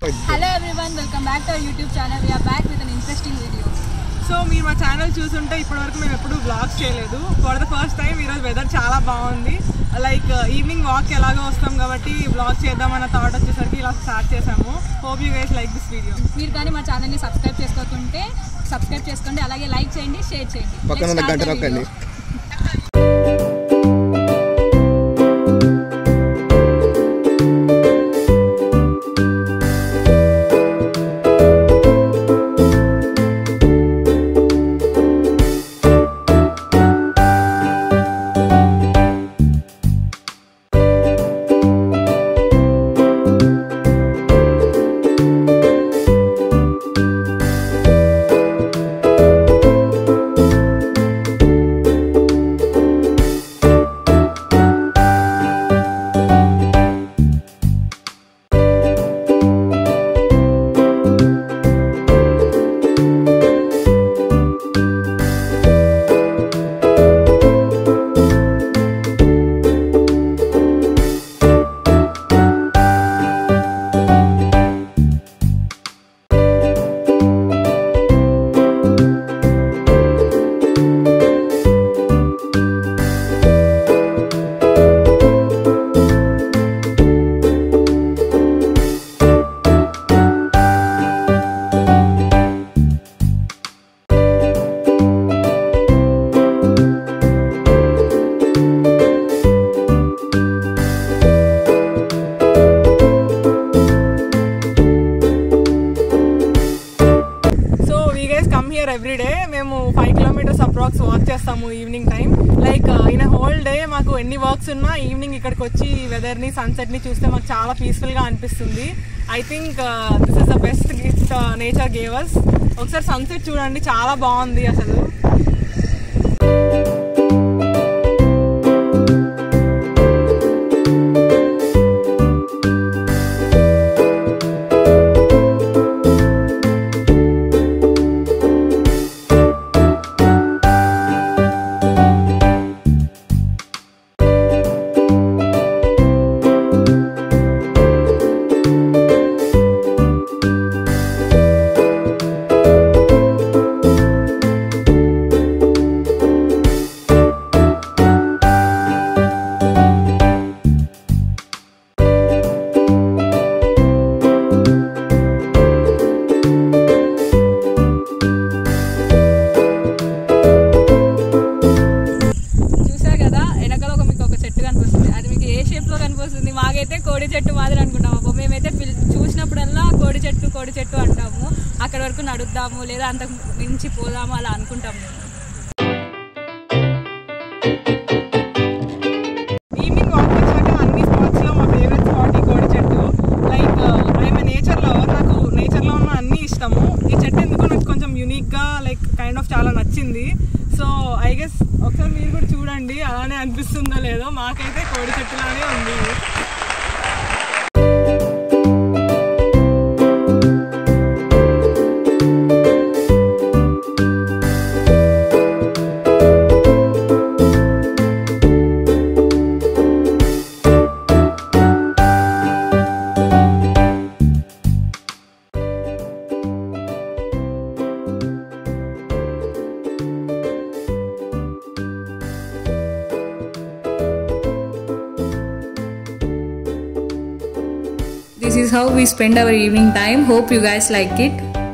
Hello everyone, welcome back to our YouTube channel. We are back with an interesting video. So మీరు మా channel చూసుంటే ఇప్పటివరకు మేము ఎప్పుడు బ్లాగ్స్ చేయలేదు ఫర్ ద ఫస్ట్ టైం ఈరోజు వెదర్ చాలా బాగుంది లైక్ ఈవినింగ్ వాక్ ఎలాగో వస్తాం కాబట్టి బ్లాగ్ చేద్దామన్న థాట్ వచ్చేసరికి ఇలా స్టార్ట్ చేసాము hope you guys like this video మీరు కానీ మా ఛానల్ని సబ్స్క్రైబ్ చేసుకోకుంటే సబ్స్క్రైబ్ చేసుకోండి అలాగే లైక్ చేయండి షేర్ చేయండి పక్కన ఉన్న Let's start గంట the నొక్కండి video. So we guys come here every day మేము ఫైవ్ కిలోమీటర్స్ అప్రాక్స్ వాక్ చేస్తాము evening time like in whole day మాకు ఎన్ని వర్క్స్ ఉన్నా ఈవినింగ్ ఇక్కడికి వచ్చి వెదర్ ని సన్సెట్ ని చూస్తే మాకు చాలా పీస్ఫుల్ గా అనిపిస్తుంది I think this is the best gift nature gave us ఒకసారి సన్సెట్ చూడండి చాలా బాగుంది అసలు చూసా కదా వెనకాల ఒక మీకు ఒక చెట్టు కనిపిస్తుంది అది మీకు ఏ షేప్ లో కనిపిస్తుంది మాకైతే కోడి చెట్టు మాదిరి అనుకుంటాము అబ్బో మేమైతే పిల్- చూసినప్పుడల్లా కోడి చెట్టు కోడి చెట్టు అంటాము అక్కడ వరకు నడుద్దాము లేదా అంతకు మించి పోదాము అలా అనుకుంటాము మేము ఈవినింగ్ వాక్ వచ్చాక అన్ని స్పాట్స్ లో మా ఫేవరెట్ స్పాట్ ఈ కోడి చెట్టు లైక్ ఐఎమ్ నేచర్ లో నాకు నేచర్ లో ఉన్న అన్ని ఇష్టము ఈ చెట్టు ఎందుకు నాకు కొంచెం యూనిక్ గా లైక్ కైండ్ ఆఫ్ చాలా నచ్చింది సో ఐ గెస్ ఒకసారి మీరు కూడా చూడండి అలానే అనిపిస్తుందో లేదో మాకైతే కోడి చెట్టులానే ఉంది This is how we spend our evening time. Hope you guys like it.